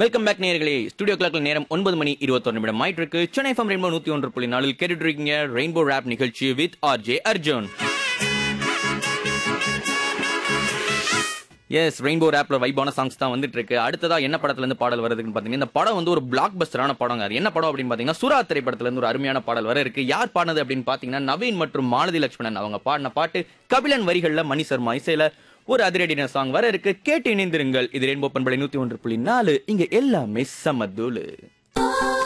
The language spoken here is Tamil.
வெல்கம் பேக் நேயர்களே ஸ்டுடியோ கிளாக்ல நேரம் ஒன்பது மணி இருபத்தொரு நிமிடம் ஆயிட்டு இருக்கு சென்னை எஃப்எம் ரெயின்போ நூத்தி ஒன்று புள்ளி நாலில் கேட்டுட்டு இருக்கீங்க ரெயின்போ ரேப் நிகழ்ச்சி with R J Arjun S rainbow ரேப்ல வைபான சாங்ஸ் தான் வந்துட்டு இருக்கு அடுத்ததா என்ன படத்துல இருந்து பாடல் வருதுன்னு பாத்தீங்கன்னா இந்த படம் வந்து ஒரு பிளாக் பஸ்டரான படம் அது என்ன படம் அப்படின்னு பாத்தீங்கன்னா சுறா திரைப்படத்துல இருந்து ஒரு அருமையான பாடல் வர இருக்கு யார் பாடினது அப்படின்னு பாத்தீங்கன்னா நவீன் மற்றும் மாலதி லட்சுமணன் அவங்க பாடின பாட்டு கபிலன் வரிகள்ல மணி சர்மா இசையில ஒரு அதிரடின சாங் வர இருக்கு கேட்டு இணைந்திருங்கள் இது ரெயின்போ பண்பலை நூத்தி ஒன்று புள்ளி நாலு இங்க எல்லாமே சமதூளு